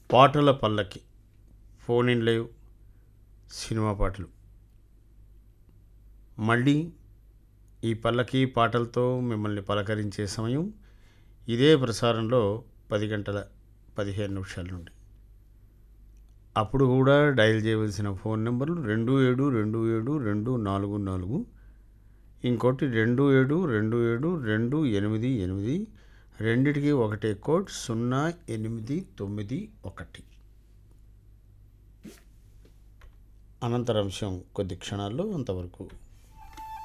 పాటల పల్లకి phone in live cinema పాటలు మళ్ళీ ఈ పల్లకి పాటలతో మిమ్మల్ని పలకరించే సమయం ఇదే ప్రసారంలో పది గంటల పదిహేను నిమిషాల నుండి అప్పుడు కూడా డయల్ చేయవలసిన ఫోన్ నెంబర్లు రెండు ఏడు రెండు ఏడు రెండు నాలుగు నాలుగు ఇంకోటి రెండు ఏడు రెండు ఏడు రెండు ఎనిమిది ఎనిమిది రెండిటికి ఒకటే కోడ్ సున్నా ఎనిమిది తొమ్మిది ఒకటి అనంతరంశం కొద్ది క్షణాల్లో అంతవరకు